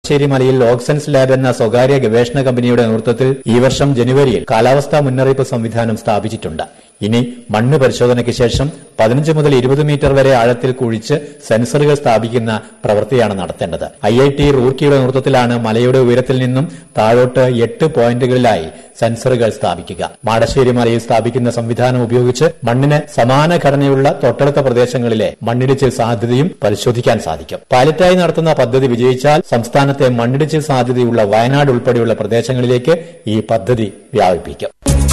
മലയിൽ ഓക്സൻസ് ലാബ് എന്ന സ്വകാര്യ ഗവേഷണ കമ്പനിയുടെ നേതൃത്വത്തിൽ ഈ വർഷം ജനുവരിയിൽ കാലാവസ്ഥാ മുന്നറിയിപ്പ് സംവിധാനം സ്ഥാപിച്ചിട്ടുണ്ട് ഇനി മണ്ണ് പരിശോധനയ്ക്ക് ശേഷം പതിനഞ്ച് മുതൽ ഇരുപത് മീറ്റർ വരെ ആഴത്തിൽ കുഴിച്ച് സെൻസറുകൾ സ്ഥാപിക്കുന്ന പ്രവൃത്തിയാണ് നടത്തേണ്ടത് ഐ ഐ ടി റൂർക്കിയുടെ നേതൃത്വത്തിലാണ് മലയുടെ ഉയരത്തിൽ നിന്നും താഴോട്ട് എട്ട് പോയിന്റുകളിലായി സെൻസറുകൾ സ്ഥാപിക്കുക മാടശ്ശേരി മലയിൽ സ്ഥാപിക്കുന്ന സംവിധാനം ഉപയോഗിച്ച് മണ്ണിന് സമാന ഘടനയുള്ള തൊട്ടടുത്ത പ്രദേശങ്ങളിലെ മണ്ണിടിച്ചിൽ സാധ്യതയും പരിശോധിക്കാൻ സാധിക്കും പൈലറ്റായി നടത്തുന്ന പദ്ധതി വിജയിച്ചാൽ സംസ്ഥാനത്തെ മണ്ണിടിച്ചിൽ സാധ്യതയുള്ള വയനാട് ഉൾപ്പെടെയുള്ള പ്രദേശങ്ങളിലേക്ക് ഈ പദ്ധതി വ്യാപിപ്പിക്കും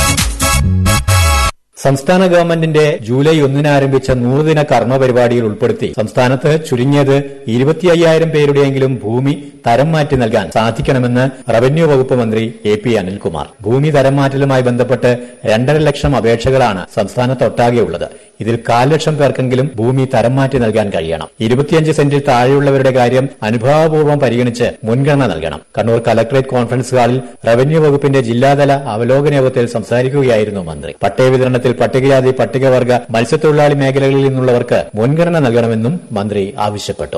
സംസ്ഥാന ഗവൺമെന്റിന്റെ ജൂലൈ ഒന്നിന് ആരംഭിച്ച നൂറുദിന കർമ്മ പരിപാടിയിൽ ഉൾപ്പെടുത്തി സംസ്ഥാനത്ത് ചുരുങ്ങിയത് ഇരുപത്തി അയ്യായിരം പേരുടെയെങ്കിലും ഭൂമി തരം മാറ്റി നൽകാൻ സാധിക്കണമെന്ന് റവന്യൂ വകുപ്പ് മന്ത്രി എ പി അനിൽകുമാർ ഭൂമി തരം മാറ്റലുമായി ബന്ധപ്പെട്ട് രണ്ടര ലക്ഷം അപേക്ഷകളാണ് സംസ്ഥാനത്തൊട്ടാകെയുള്ളത് ഇതിൽ കാൽ ലക്ഷം പേർക്കെങ്കിലും ഭൂമി തരം മാറ്റി നൽകാൻ കഴിയണം ഇരുപത്തിയഞ്ച് സെന്റിൽ താഴെയുള്ളവരുടെ കാര്യം അനുഭാവപൂർവ്വം പരിഗണിച്ച് മുൻഗണന നൽകണം കണ്ണൂർ കലക്ടറേറ്റ് കോൺഫറൻസ് ഹാളിൽ റവന്യൂ വകുപ്പിന്റെ ജില്ലാതല അവലോകന യോഗത്തിൽ സംസാരിക്കുകയായിരുന്നു മന്ത്രി പട്ടയ വിതരണത്തിൽ പട്ടികജാതി പട്ടികവർഗ മത്സ്യത്തൊഴിലാളി മേഖലകളിൽ നിന്നുള്ളവർക്ക് മുൻഗണന നൽകണമെന്നും മന്ത്രി ആവശ്യപ്പെട്ടു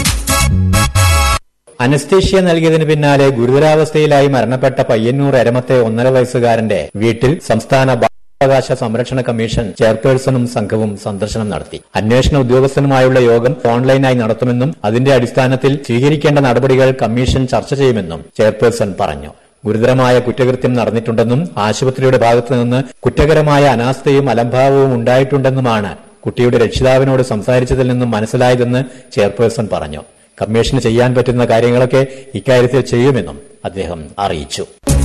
അനസ്തേഷ്യ നൽകിയതിന് പിന്നാലെ ഗുരുതരാവസ്ഥയിലായി മരണപ്പെട്ട പയ്യന്നൂർ എരമത്തെ ഒന്നര വയസ്സുകാരന്റെ വീട്ടിൽ സംസ്ഥാന ബാലാവകാശ സംരക്ഷണ കമ്മീഷൻ ചെയർപേഴ്സണും സംഘവും സന്ദർശനം നടത്തി അന്വേഷണ ഉദ്യോഗസ്ഥനുമായുള്ള യോഗം ഓൺലൈനായി നടത്തുമെന്നും അതിന്റെ അടിസ്ഥാനത്തിൽ സ്വീകരിക്കേണ്ട നടപടികൾ കമ്മീഷൻ ചർച്ച ചെയ്യുമെന്നും ചെയർപേഴ്സൺ പറഞ്ഞു ഗുരുതരമായ കുറ്റകൃത്യം നടന്നിട്ടുണ്ടെന്നും ആശുപത്രിയുടെ ഭാഗത്തുനിന്ന് കുറ്റകരമായ അനാസ്ഥയും അലംഭാവവും ഉണ്ടായിട്ടുണ്ടെന്നുമാണ് കുട്ടിയുടെ രക്ഷിതാവിനോട് സംസാരിച്ചതിൽ നിന്നും മനസ്സിലായതെന്ന് ചെയർപേഴ്സൺ പറഞ്ഞു കമ്മീഷന് ചെയ്യാൻ പറ്റുന്ന കാര്യങ്ങളൊക്കെ ഇക്കാര്യത്തിൽ ചെയ്യുമെന്നും അദ്ദേഹം അറിയിച്ചു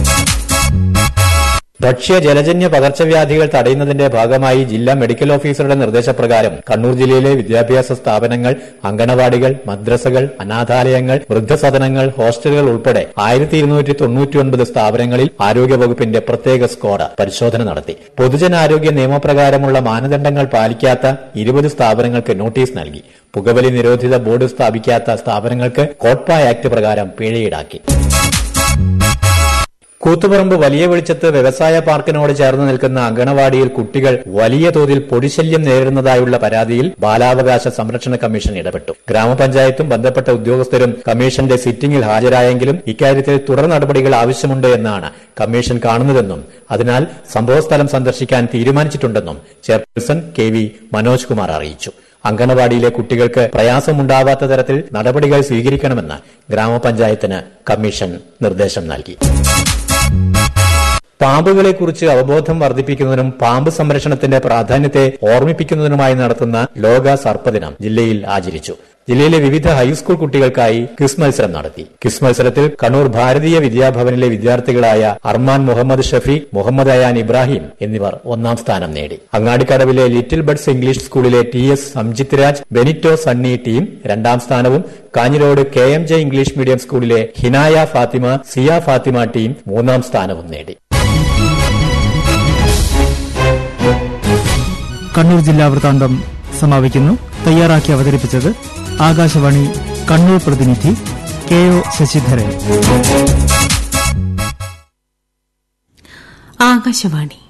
ഭക്ഷ്യ ജലജന്യ പകർച്ചവ്യാധികൾ തടയുന്നതിന്റെ ഭാഗമായി ജില്ലാ മെഡിക്കൽ ഓഫീസറുടെ നിർദ്ദേശപ്രകാരം കണ്ണൂർ ജില്ലയിലെ വിദ്യാഭ്യാസ സ്ഥാപനങ്ങൾ അങ്കണവാടികൾ മദ്രസകൾ അനാഥാലയങ്ങൾ വൃദ്ധസദനങ്ങൾ ഹോസ്റ്റലുകൾ ഉൾപ്പെടെ ആയിരത്തി ഇരുന്നൂറ്റി തൊണ്ണൂറ്റിയൊൻപത് സ്ഥാപനങ്ങളിൽ ആരോഗ്യവകുപ്പിന്റെ പ്രത്യേക സ്ക്വാഡ് പരിശോധന നടത്തി പൊതുജനാരോഗ്യ നിയമപ്രകാരമുള്ള മാനദണ്ഡങ്ങൾ പാലിക്കാത്ത ഇരുപത് സ്ഥാപനങ്ങൾക്ക് നോട്ടീസ് നൽകി പുകവലി നിരോധിത ബോർഡ് സ്ഥാപിക്കാത്ത സ്ഥാപനങ്ങൾക്ക് കോട്ട്പ ആക്ട് പ്രകാരം പിഴ ഈടാക്കി കൂത്തുപറമ്പ് വലിയ വെളിച്ചത്ത് വ്യവസായ പാർക്കിനോട് ചേർന്ന് നിൽക്കുന്ന അങ്കണവാടിയിൽ കുട്ടികൾ വലിയ തോതിൽ പൊടിശല്യം നേരിടുന്നതായുള്ള പരാതിയിൽ ബാലാവകാശ സംരക്ഷണ കമ്മീഷൻ ഇടപെട്ടു ഗ്രാമപഞ്ചായത്തും ബന്ധപ്പെട്ട ഉദ്യോഗസ്ഥരും കമ്മീഷന്റെ സിറ്റിംഗിൽ ഹാജരായെങ്കിലും ഇക്കാര്യത്തിൽ തുടർ നടപടികൾ ആവശ്യമുണ്ട് എന്നാണ് കമ്മീഷൻ കാണുന്നതെന്നും അതിനാൽ സംഭവസ്ഥലം സന്ദർശിക്കാൻ തീരുമാനിച്ചിട്ടുണ്ടെന്നും chairperson K V Manoj Kumar അറിയിച്ചു അങ്കണവാടിയിലെ കുട്ടികൾക്ക് പ്രയാസമുണ്ടാവാത്ത തരത്തിൽ നടപടികൾ സ്വീകരിക്കണമെന്ന് ഗ്രാമപഞ്ചായത്തിന് കമ്മീഷൻ നിർദ്ദേശം നൽകി പാമ്പുകളെക്കുറിച്ച് അവബോധം വർദ്ധിപ്പിക്കുന്നതിനും പാമ്പ് സംരക്ഷണത്തിന്റെ പ്രാധാന്യത്തെ ഓർമ്മിപ്പിക്കുന്നതിനുമായി നടത്തുന്ന ലോക സർപ്പദിനം ജില്ലയിൽ ആചരിച്ചു ജില്ലയിലെ വിവിധ ഹൈസ്കൂൾ കുട്ടികൾക്കായി ക്വിസ് മത്സരം നടത്തി ക്വിസ് മത്സരത്തിൽ കണ്ണൂർ ഭാരതീയ വിദ്യാഭവനിലെ വിദ്യാർത്ഥികളായ അർമാൻ മുഹമ്മദ് ഷഫീഖ് മുഹമ്മദ് അയാൻ ഇബ്രാഹിം എന്നിവർ ഒന്നാം സ്ഥാനം നേടി അങ്ങാടിക്കടവിലെ ലിറ്റിൽ ബഡ്സ് ഇംഗ്ലീഷ് സ്കൂളിലെ T S Samjith Raj Benito Sunny team രണ്ടാം സ്ഥാനവും Kanhirode K M J English medium സ്കൂളിലെ ഹിനായ ഫാത്തിമ സിയ ഫാത്തിമ ടീം മൂന്നാം സ്ഥാനവും നേടി കണ്ണൂർ ജില്ലാ വൃത്താന്തം സമാപിക്കുന്നു തയ്യാറാക്കി അവതരിപ്പിച്ചത് ആകാശവാണി കണ്ണൂർ പ്രതിനിധി കെ ഒ ശശിധരൻ ആകാശവാണി